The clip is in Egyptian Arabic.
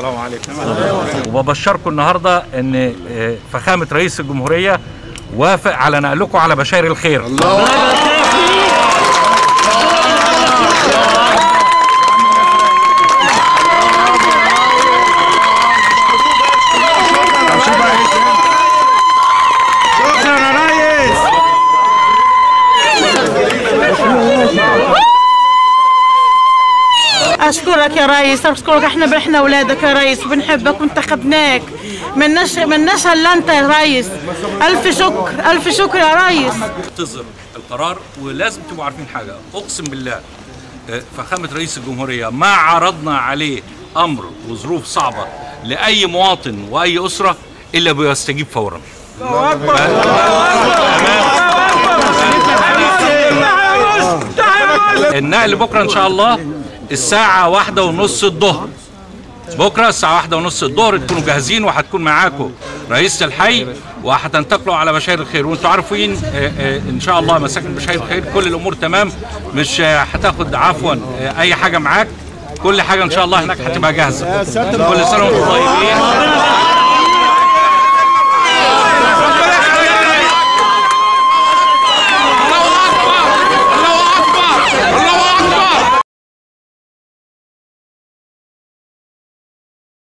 السلام عليكم وببشركم النهارده ان آه، فخامه رئيس الجمهوريه وافق على نقلكم على بشاير الخير الله شكرا يا ريس اشكرك يا ريس اشكرك احنا احنا اولادك يا ريس بنحبك وانتخبناك ملناش ملناش الا انت يا ريس الف شكر الف شكر يا ريس تصدر القرار ولازم تبقوا عارفين حاجه اقسم بالله آه، فخامه رئيس الجمهوريه ما عرضنا عليه امر وظروف صعبه لاي مواطن واي اسره الا بيستجيب فورا النقل بكره ان شاء الله الساعه واحدة ونص الظهر بكره الساعه واحدة ونص الظهر تكونوا جاهزين وهتكون معاكم رئيسة الحي وهتنتقلوا على بشاير الخير وانتوا عارفين آه، آه، ان شاء الله مساكن بشاير الخير كل الامور تمام مش آه، هتاخد عفوا آه، اي حاجه معاك كل حاجه ان شاء الله هناك هتبقى جاهزه كل سنه وانتم طيبين